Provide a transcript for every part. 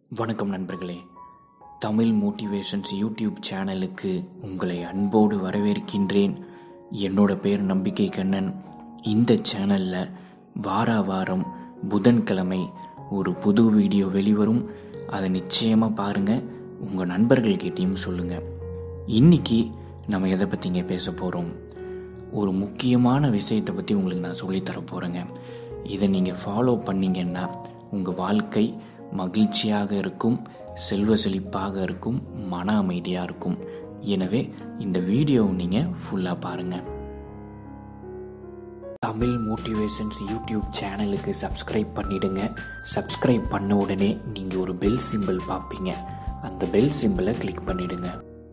வணக்கம் நண்பர்களே Tamil motivations YouTube சேனலுக்கு உங்களை அன்போடு வரவேற்கின்றேன் என்னோட பேர் நம்பிக்கை கண்ணன் இந்த சேனலில் வார வாரம் புதன்கிழமை ஒரு புது வீடியோ வெளிவரும் அதை நிச்சயமாக பாருங்கள் உங்கள் நண்பர்கள்கிட்டையும் சொல்லுங்கள் இன்னைக்கு நம்ம எதை பற்றிங்க பேச போகிறோம் ஒரு முக்கியமான விஷயத்தை பற்றி உங்களுக்கு நான் சொல்லித்தர போகிறேங்க இதை நீங்கள் ஃபாலோ பண்ணீங்கன்னா உங்கள் வாழ்க்கை மகிழ்ச்சியாக இருக்கும் செல்வ செழிப்பாக இருக்கும் மன அமைதியாக இருக்கும் எனவே இந்த வீடியோவை நீங்கள் ஃபுல்லாக பாருங்கள் தமிழ் மோட்டிவேஷன்ஸ் யூடியூப் சேனலுக்கு சப்ஸ்கிரைப் பண்ணிடுங்க சப்ஸ்கிரைப் பண்ண உடனே நீங்கள் ஒரு பெல் சிம்பிள் பார்ப்பீங்க அந்த பெல் சிம்பிளை கிளிக் பண்ணிடுங்க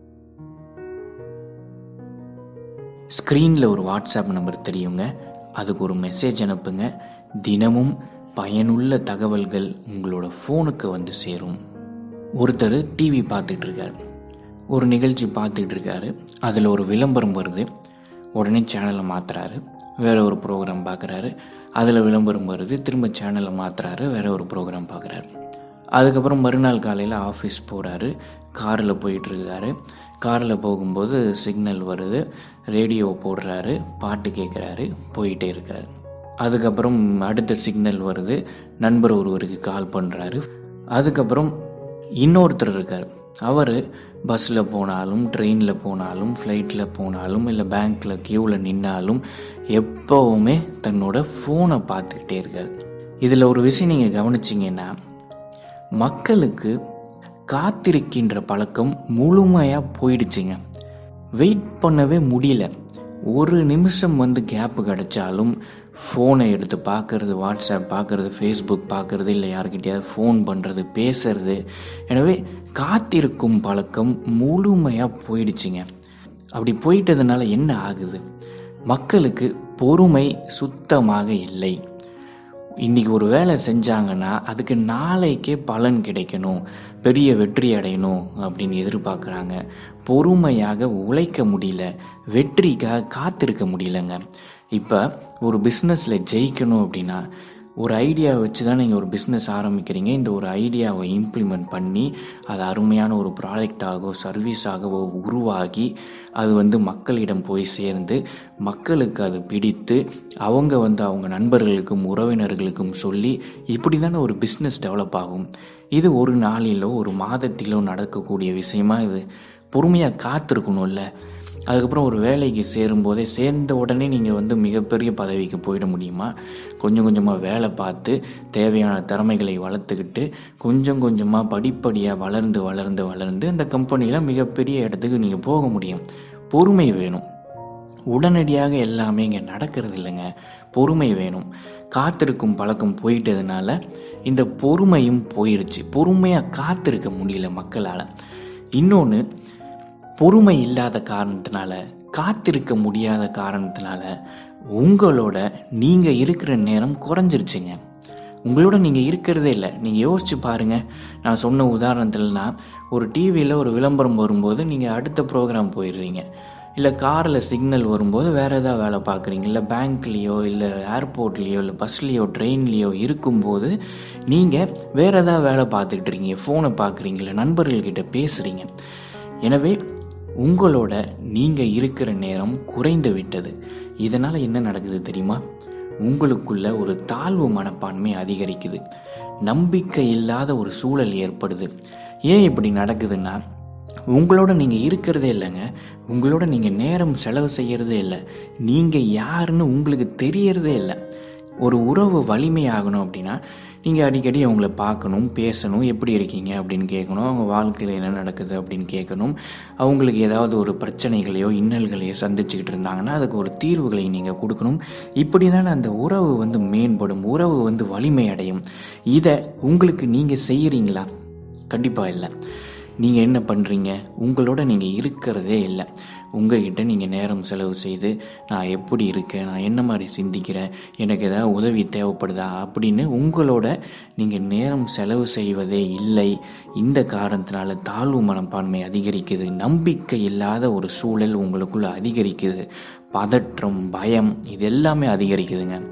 ஸ்க்ரீனில் ஒரு வாட்ஸ்அப் நம்பர் தெரியுங்க அதுக்கு ஒரு மெசேஜ் அனுப்புங்க தினமும் பயனுள்ள தகவல்கள் உங்களோட ஃபோனுக்கு வந்து சேரும் ஒருத்தர் டிவி பார்த்துட்டு இருக்காரு ஒரு நிகழ்ச்சி பார்த்துட்டு இருக்காரு அதில் ஒரு விளம்பரம் வருது உடனே சேனலை மாற்றுறாரு வேற ஒரு ப்ரோக்ராம் பார்க்குறாரு அதில் விளம்பரம் வருது திரும்ப சேனலை மாற்றுறாரு வேற ஒரு ப்ரோக்ராம் பார்க்குறாரு அதுக்கப்புறம் மறுநாள் காலையில் ஆஃபீஸ் போகிறாரு காரில் போயிட்டுருக்காரு காரில் போகும்போது சிக்னல் வருது ரேடியோ போடுறாரு பாட்டு கேட்குறாரு போயிட்டே இருக்காரு அதுக்கப்புறம் அடுத்த சிக்னல் வருது நண்பர் ஒருவருக்கு கால் பண்ணுறாரு அதுக்கப்புறம் இன்னொருத்தர் இருக்கார் அவர் பஸ்ஸில் போனாலும் ட்ரெயினில் போனாலும் ஃப்ளைட்டில் போனாலும் இல்லை பேங்க்கில் க்யூவில் நின்னாலும் எப்போவுமே தன்னோட ஃபோனை பார்த்துக்கிட்டே இருக்கார் இதில் ஒரு விஷயம் நீங்கள் கவனிச்சிங்கன்னா மக்களுக்கு காத்திருக்கின்ற பழக்கம் முழுமையாக போயிடுச்சுங்க வெயிட் பண்ணவே முடியல ஒரு நிமிஷம் வந்து கேப்பு கிடைச்சாலும் ஃபோனை எடுத்து பார்க்கறது வாட்ஸ்அப் பார்க்கறது ஃபேஸ்புக் பார்க்கறது இல்லை யார்கிட்டயாவது ஃபோன் பண்ணுறது பேசுறது எனவே காத்திருக்கும் பழக்கம் முழுமையாக போயிடுச்சுங்க அப்படி போயிட்டதுனால என்ன ஆகுது மக்களுக்கு பொறுமை சுத்தமாக இல்லை இன்னைக்கு ஒரு வேலை செஞ்சாங்கன்னா அதுக்கு நாளைக்கே பலன் கிடைக்கணும் பெரிய வெற்றி அடையணும் அப்படின்னு எதிர்பார்க்குறாங்க பொறுமையாக உழைக்க முடியல வெற்றிக்காக காத்திருக்க முடியலங்க இப்போ ஒரு பிஸ்னஸில் ஜெயிக்கணும் அப்படின்னா ஒரு ஐடியாவை வச்சு தான் நீங்கள் ஒரு பிஸ்னஸ் ஆரம்பிக்கிறீங்க இந்த ஒரு ஐடியாவை இம்ப்ளிமெண்ட் பண்ணி அது அருமையான ஒரு ப்ராடக்டாகவோ சர்வீஸாகவோ உருவாகி அது வந்து மக்களிடம் போய் சேர்ந்து மக்களுக்கு அது பிடித்து அவங்க வந்து அவங்க நண்பர்களுக்கும் உறவினர்களுக்கும் சொல்லி இப்படி தானே ஒரு பிஸ்னஸ் டெவலப் ஆகும் இது ஒரு நாளிலோ ஒரு மாதத்திலோ நடக்கக்கூடிய விஷயமா இது பொறுமையாக காத்திருக்கணும்ல அதுக்கப்புறம் ஒரு வேலைக்கு சேரும்போதே சேர்ந்த உடனே நீங்கள் வந்து மிகப்பெரிய பதவிக்கு போயிட முடியுமா கொஞ்சம் கொஞ்சமாக வேலை பார்த்து தேவையான திறமைகளை வளர்த்துக்கிட்டு கொஞ்சம் கொஞ்சமாக படிப்படியாக வளர்ந்து வளர்ந்து வளர்ந்து அந்த கம்பெனியில் மிகப்பெரிய இடத்துக்கு நீங்கள் போக முடியும் பொறுமை வேணும் உடனடியாக எல்லாமே இங்கே நடக்கிறது இல்லைங்க பொறுமை வேணும் காத்திருக்கும் பழக்கம் போயிட்டதுனால இந்த பொறுமையும் போயிருச்சு பொறுமையாக காத்திருக்க முடியல மக்களால் இன்னொன்று பொறுமை இல்லாத காரணத்தினால காத்திருக்க முடியாத காரணத்தினால உங்களோட நீங்கள் இருக்கிற நேரம் குறைஞ்சிருச்சுங்க உங்களோட நீங்கள் இருக்கிறதே இல்லை நீங்கள் யோசிச்சு பாருங்கள் நான் சொன்ன உதாரணத்துலனா ஒரு டிவியில் ஒரு விளம்பரம் வரும்போது நீங்கள் அடுத்த ப்ரோக்ராம் போயிடுறீங்க இல்லை காரில் சிக்னல் வரும்போது வேறு ஏதாவது வேலை பார்க்குறீங்க இல்லை பேங்க்லேயோ இல்லை ஏர்போர்ட்லேயோ இல்லை பஸ்லேயோ ட்ரெயின்லேயோ இருக்கும்போது நீங்கள் வேறு ஏதாவது வேலை பார்த்துக்கிட்டு இருக்கீங்க ஃபோனை பார்க்குறீங்க இல்லை நண்பர்கள்கிட்ட பேசுகிறீங்க எனவே உங்களோட நீங்கள் இருக்கிற நேரம் குறைந்து விட்டது இதனால் என்ன நடக்குது தெரியுமா உங்களுக்குள்ள ஒரு தாழ்வு மனப்பான்மை அதிகரிக்குது நம்பிக்கை இல்லாத ஒரு சூழல் ஏற்படுது ஏன் இப்படி நடக்குதுன்னா உங்களோட நீங்கள் இருக்கிறதே இல்லைங்க உங்களோட நீங்கள் நேரம் செலவு செய்கிறதே இல்லை நீங்கள் யாருன்னு உங்களுக்கு தெரியறதே இல்லை ஒரு உறவு வலிமையாகணும் அப்படின்னா நீங்கள் அடிக்கடி அவங்கள பார்க்கணும் பேசணும் எப்படி இருக்கீங்க அப்படின்னு கேட்கணும் அவங்க வாழ்க்கையில் என்ன நடக்குது அப்படின்னு கேட்கணும் அவங்களுக்கு ஏதாவது ஒரு பிரச்சனைகளையோ இன்னல்களையோ சந்திச்சுக்கிட்டு இருந்தாங்கன்னா அதுக்கு ஒரு தீர்வுகளை நீங்கள் கொடுக்கணும் இப்படி தானே அந்த உறவு வந்து மேம்படும் உறவு வந்து வலிமை அடையும் இதை உங்களுக்கு நீங்கள் செய்கிறீங்களா கண்டிப்பாக இல்லை நீங்கள் என்ன பண்ணுறீங்க உங்களோட நீங்கள் இருக்கிறதே இல்லை உங்ககிட்ட நீங்கள் நேரம் செலவு செய்து நான் எப்படி இருக்கேன் நான் என்ன மாதிரி சிந்திக்கிறேன் எனக்கு ஏதாவது உதவி தேவைப்படுதா அப்படின்னு உங்களோட நீங்கள் நேரம் செலவு செய்வதே இல்லை இந்த காரணத்தினால தாழ்வு மனப்பான்மை அதிகரிக்குது நம்பிக்கை இல்லாத ஒரு சூழல் உங்களுக்குள்ள அதிகரிக்குது பதற்றம் பயம் இது எல்லாமே அதிகரிக்குதுங்க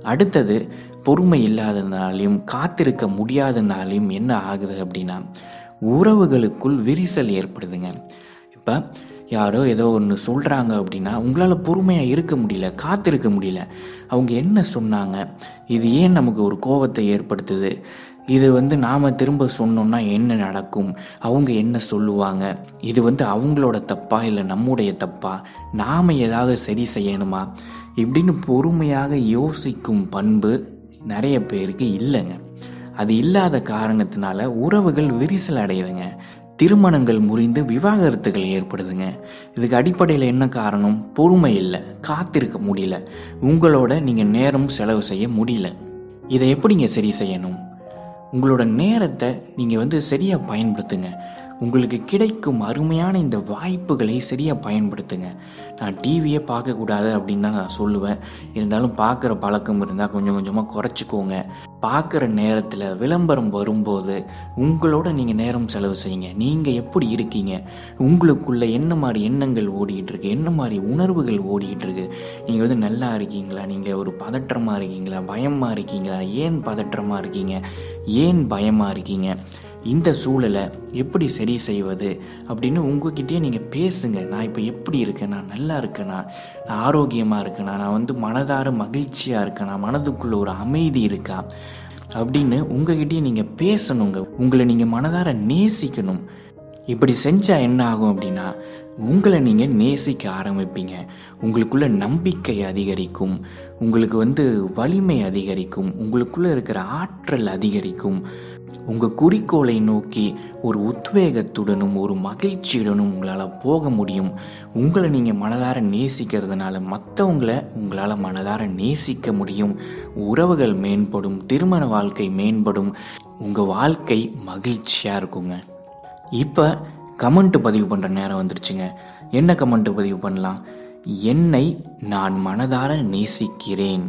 அடுத்தது பொறுமை இல்லாததுனாலையும் காத்திருக்க முடியாதனாலையும் என்ன ஆகுது அப்படின்னா உறவுகளுக்குள் விரிசல் ஏற்படுதுங்க இப்போ யாரோ ஏதோ ஒன்று சொல்கிறாங்க அப்படின்னா உங்களால் பொறுமையாக இருக்க முடியல காத்திருக்க முடியல அவங்க என்ன சொன்னாங்க இது ஏன் நமக்கு ஒரு கோபத்தை ஏற்படுத்துது இது வந்து நாம் திரும்ப சொன்னோம்னா என்ன நடக்கும் அவங்க என்ன சொல்லுவாங்க இது வந்து அவங்களோட தப்பா இல்லை நம்முடைய தப்பா நாம் ஏதாவது சரி செய்யணுமா இப்படின்னு பொறுமையாக யோசிக்கும் பண்பு நிறைய பேருக்கு இல்லைங்க அது இல்லாத காரணத்தினால உறவுகள் விரிசல் அடையுதுங்க திருமணங்கள் முறிந்து விவாகரத்துகள் ஏற்படுதுங்க இதுக்கு அடிப்படையில் என்ன காரணம் பொறுமை இல்லை காத்திருக்க முடியல உங்களோட நீங்கள் நேரம் செலவு செய்ய முடியல இதை எப்படிங்க சரி செய்யணும் உங்களோட நேரத்தை நீங்கள் வந்து சரியாக பயன்படுத்துங்க உங்களுக்கு கிடைக்கும் அருமையான இந்த வாய்ப்புகளை சரியாக பயன்படுத்துங்க நான் டிவியே பார்க்கக்கூடாது அப்படின்னு தான் நான் சொல்லுவேன் இருந்தாலும் பார்க்குற பழக்கம் இருந்தால் கொஞ்சம் கொஞ்சமாக குறைச்சிக்கோங்க பார்க்குற நேரத்தில் விளம்பரம் வரும்போது உங்களோட நீங்கள் நேரம் செலவு செய்யுங்க நீங்கள் எப்படி இருக்கீங்க உங்களுக்குள்ள என்ன மாதிரி எண்ணங்கள் ஓடிக்கிட்டு இருக்கு என்ன மாதிரி உணர்வுகள் ஓடிக்கிட்டு இருக்கு நீங்கள் வந்து நல்லா இருக்கீங்களா நீங்கள் ஒரு பதற்றமாக இருக்கீங்களா பயமாக இருக்கீங்களா ஏன் பதற்றமாக இருக்கீங்க ஏன் பயமாக இருக்கீங்க இந்த சூழலை எப்படி சரி செய்வது அப்படின்னு உங்ககிட்டயே நீங்கள் பேசுங்க நான் இப்போ எப்படி இருக்கேன் நான் நல்லா இருக்கேனா நான் ஆரோக்கியமாக இருக்கேனா நான் வந்து மனதார மகிழ்ச்சியாக இருக்கேனா மனதுக்குள்ள ஒரு அமைதி இருக்கா அப்படின்னு உங்ககிட்டயே நீங்கள் பேசணுங்க உங்களை நீங்கள் மனதார நேசிக்கணும் இப்படி செஞ்சால் என்ன ஆகும் அப்படின்னா உங்களை நீங்கள் நேசிக்க ஆரம்பிப்பீங்க உங்களுக்குள்ள நம்பிக்கை அதிகரிக்கும் உங்களுக்கு வந்து வலிமை அதிகரிக்கும் உங்களுக்குள்ள இருக்கிற ஆற்றல் அதிகரிக்கும் உங்கள் குறிக்கோளை நோக்கி ஒரு உத்வேகத்துடனும் ஒரு மகிழ்ச்சியுடனும் உங்களால் போக முடியும் உங்களை நீங்கள் மனதார நேசிக்கிறதுனால மற்றவங்களை உங்களால் மனதார நேசிக்க முடியும் உறவுகள் மேம்படும் திருமண வாழ்க்கை மேம்படும் உங்கள் வாழ்க்கை மகிழ்ச்சியாக இருக்குங்க இப்போ கமெண்ட் பதிவு பண்ணுற நேரம் வந்துருச்சுங்க என்ன கமெண்ட் பதிவு பண்ணலாம் என்னை நான் மனதார நேசிக்கிறேன்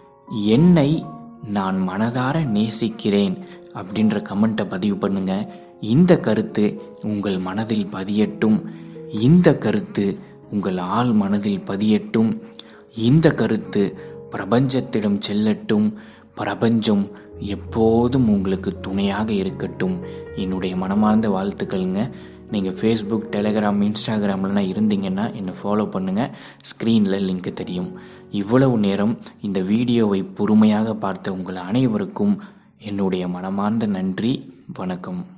என்னை நான் மனதார நேசிக்கிறேன் அப்படின்ற கமெண்ட்டை பதிவு பண்ணுங்க இந்த கருத்து உங்கள் மனதில் பதியட்டும் இந்த கருத்து உங்கள் ஆள் மனதில் பதியட்டும் இந்த கருத்து பிரபஞ்சத்திடம் செல்லட்டும் பிரபஞ்சம் எப்போதும் உங்களுக்கு துணையாக இருக்கட்டும் என்னுடைய மனமார்ந்த வாழ்த்துக்கள்ங்க நீங்கள் ஃபேஸ்புக் டெலகிராம் இன்ஸ்டாகிராம்லாம் இருந்தீங்கன்னா என்னை ஃபாலோ பண்ணுங்கள் ஸ்க்ரீனில் லிங்க் தெரியும் இவ்வளவு நேரம் இந்த வீடியோவை பொறுமையாக பார்த்த உங்கள் அனைவருக்கும் என்னுடைய மனமார்ந்த நன்றி வணக்கம்